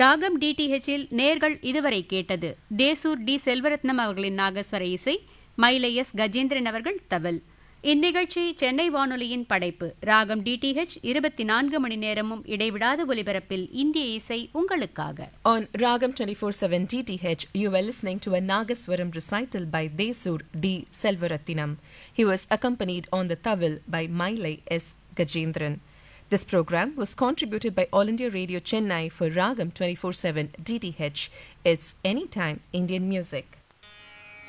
ராகம் டிடிஹெச்சில் நேர்கள் இதுவரை கேட்டது தேசூர் டி செல்வரத்னம் அவர்களின் நாகஸ்வர இசை மயிலை எஸ் கஜேந்திரன் அவர்கள் தவல் இந்நிகழ்ச்சி சென்னை வானொலியின் படைப்பு ராகம் டிடிஹெச் இருபத்தி நான்கு மணி நேரமும் இடைவிடாத ஒலிபரப்பில் இந்திய இசை உங்களுக்காக On Ragam 24/7 DTH, you were listening to a Nagaswaram recital by Desur D. Selvarathinam. He was accompanied on the tawil by Mailai S. Gajendran. This program was contributed by All India Radio Chennai for Ragam 24/7 DTH. It's anytime Indian music.